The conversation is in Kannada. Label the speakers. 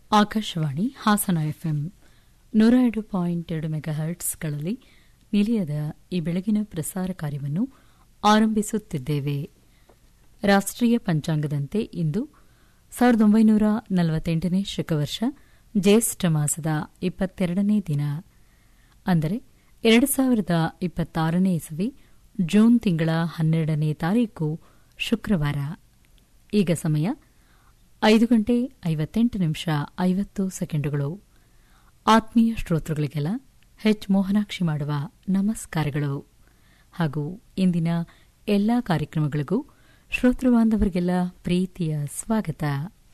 Speaker 1: ಆಕಾಶವಾಣಿ ಹಾಸನ ಎಫ್ಎಂ ನೂರ ಎರಡು ಪಾಯಿಂಟ್ ಎರಡು ಮೆಗಾಹರ್ಟ್ಸ್ಗಳಲ್ಲಿ ನಿಲಯದ ಈ ಬೆಳಗಿನ ಪ್ರಸಾರ ಕಾರ್ಯವನ್ನು ಆರಂಭಿಸುತ್ತಿದ್ದೇವೆ ರಾಷ್ಟೀಯ ಪಂಚಾಂಗದಂತೆ ಇಂದು ಸಾವಿರದ ಒಂಬೈನೂರ ನಲವತ್ತೆಂಟನೇ ಶಕವರ್ಷ ಜ್ಯೇಷ್ಠ ಮಾಸದ ಇಪ್ಪತ್ತೆರಡನೇ ದಿನ ಅಂದರೆ ಎರಡು ಸಾವಿರದ ಇಪ್ಪತ್ತಾರನೇ ಇಸವಿ ಜೂನ್ ತಿಂಗಳ ಹನ್ನೆರಡನೇ ತಾರೀಕು ಶುಕ್ರವಾರ ಈಗ ಸಮಯ ಐದು ಗಂಟೆ ಐವತ್ತೆಂಟು ನಿಮಿಷ ಐವತ್ತು ಸೆಕೆಂಡುಗಳು ಆತ್ಮೀಯ ಶ್ರೋತೃಗಳಿಗೆಲ್ಲ ಹೆಚ್ ಮೋಹನಾಕ್ಷಿ ಮಾಡುವ ನಮಸ್ಕಾರಗಳು ಹಾಗೂ ಇಂದಿನ ಎಲ್ಲಾ ಕಾರ್ಯಕ್ರಮಗಳಿಗೂ ಶ್ರೋತೃ ಬಾಂಧವರಿಗೆಲ್ಲ ಪ್ರೀತಿಯ ಸ್ವಾಗತ